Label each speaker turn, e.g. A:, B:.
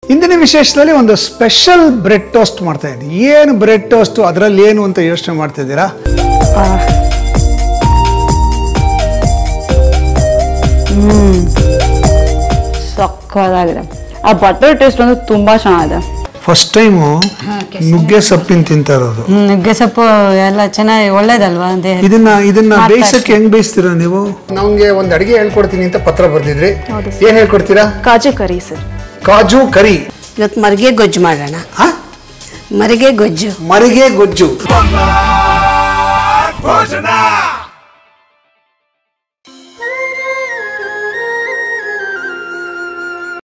A: ಇಂದಿನ ವಿಶೇಷದಲ್ಲಿ ಒಂದು special bread toast ಮಾಡ್ತಾ ಇದ್ದೀನಿ ಏನು ಬ್ರೆಡ್ ಟೋಸ್ಟ್ ಅದರಲ್ಲಿ ಏನು ಅಂತ ಯೋಚನೆ ಮಾಡ್ತಾ ಇದ್ದೀರಾ
B: ಸಕ್ಕದಾಗಿದೆ ಆ ಬಟರ್ ಟೇಸ್ಟ್ ಒಂದು ತುಂಬಾ ಚೆನ್ನಾಗಿದೆ
A: ಫಸ್ಟ್ ಟೈಮು ನುಗ್ಗೆ ಸೊಪ್ಪಿನ ತಿಂತಾ ಇರೋದು
C: ಹ್ಮ್, ನುಗ್ಗೆ ಸೊಪ್ಪು ಎಲ್ಲ ಚೆನ್ನಾಗಿ ಒಳ್ಳೇದಲ್ವಾ ದೇಹ
A: ಇದನ್ನ ಇದನ್ನ
C: ಮಾಡ್ತಾ
A: ಬೇಯಿಸಕ್ಕೆ ಹೆಂಗ್ ಬೇಯಿಸ್ತೀರಾ ನೀವು ನಮ್ಗೆ ಒಂದು ಅಡಿಗೆ ಹೇಳ್ಕೊಡ್ತೀನಿ ಅಂತ ಪತ್ರ ಬರ್ದಿದ್ರಿ ಏನ್ ಹೇಳ್ಕೊಡ್ತೀರಾ
D: ಕಾಜು ಕರಿ ಸರ್
A: ಕಾಜು ಕರಿ
E: ಇವತ್ತು ಮರಿಗೆ ಗೊಜ್ಜು ಮಾಡೋಣ
A: ಆ?
E: ಮರಿಗೆ ಗೊಜ್ಜು
A: ಮರಿಗೆ ಗೊಜ್ಜು
F: ಭೋಜನ